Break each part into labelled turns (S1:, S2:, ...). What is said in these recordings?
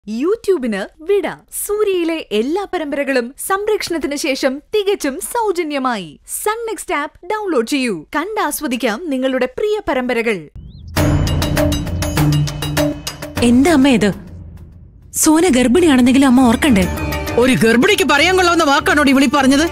S1: യൂട്യൂബിന് വിട സൂര്യയിലെ എല്ലാ പരമ്പരകളും സംരക്ഷണത്തിന് ശേഷം തികച്ചും സൗജന്യമായി സൺ നെക്സ്റ്റ് ആപ്പ് ഡൗൺലോഡ് ചെയ്യൂ കണ്ടാസ്വദിക്കാം നിങ്ങളുടെ പ്രിയ പരമ്പരകൾ
S2: എന്താ അമ്മ ഇത് സോന ഗർഭിണിയാണെന്നെങ്കിലും അമ്മ ഓർക്കണ്ടേ
S3: ഒരു ഗർഭിണിക്ക് പറയാൻ കൊള്ളാവുന്ന വാക്കാണോ ഇവിളി പറഞ്ഞത്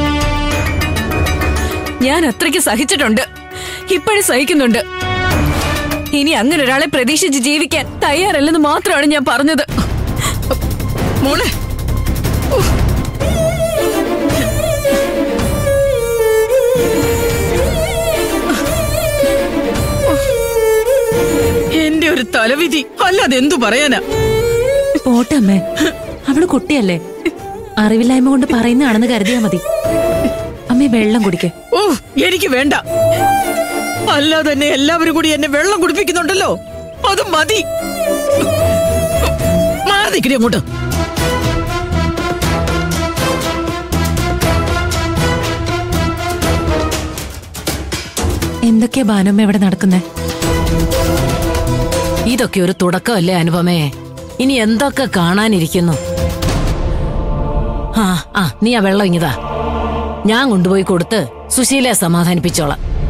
S2: ഞാൻ അത്രയ്ക്ക് സഹിച്ചിട്ടുണ്ട് ഇപ്പോഴും സഹിക്കുന്നുണ്ട് ഇനി അങ്ങനെ ഒരാളെ പ്രതീക്ഷിച്ച് ജീവിക്കാൻ തയ്യാറല്ലെന്ന് മാത്രമാണ് ഞാൻ പറഞ്ഞത്
S3: മോളെ എന്റെ ഒരു തലവിധി അല്ലാതെ എന്തു പറയാനാ
S2: പോട്ടെ അമ്മേ അവള് കുട്ടിയല്ലേ അറിവില്ലായ്മ കൊണ്ട് പറയുന്നതാണെന്ന് കരുതിയാ മതി അമ്മേ വെള്ളം കുടിക്കേ
S3: ഓ എനിക്ക് വേണ്ട അല്ലാതെ തന്നെ എല്ലാവരും കൂടി എന്നെ വെള്ളം കുടിപ്പിക്കുന്നുണ്ടല്ലോ അത് മതി മാറി നിൽക്കണേ അങ്ങോട്ട്
S2: എന്തൊക്കെയാ ഭാനുമ്മ ഇവിടെ നടക്കുന്നേ
S4: ഇതൊക്കെ ഒരു തുടക്കമല്ലേ അനുപമേ ഇനി എന്തൊക്കെ കാണാനിരിക്കുന്നു ആ ആ നീ ആ വെള്ളം ഇങ്ങിതാ ഞാൻ കൊണ്ടുപോയി കൊടുത്ത് സുശീലയെ സമാധാനിപ്പിച്ചോളാം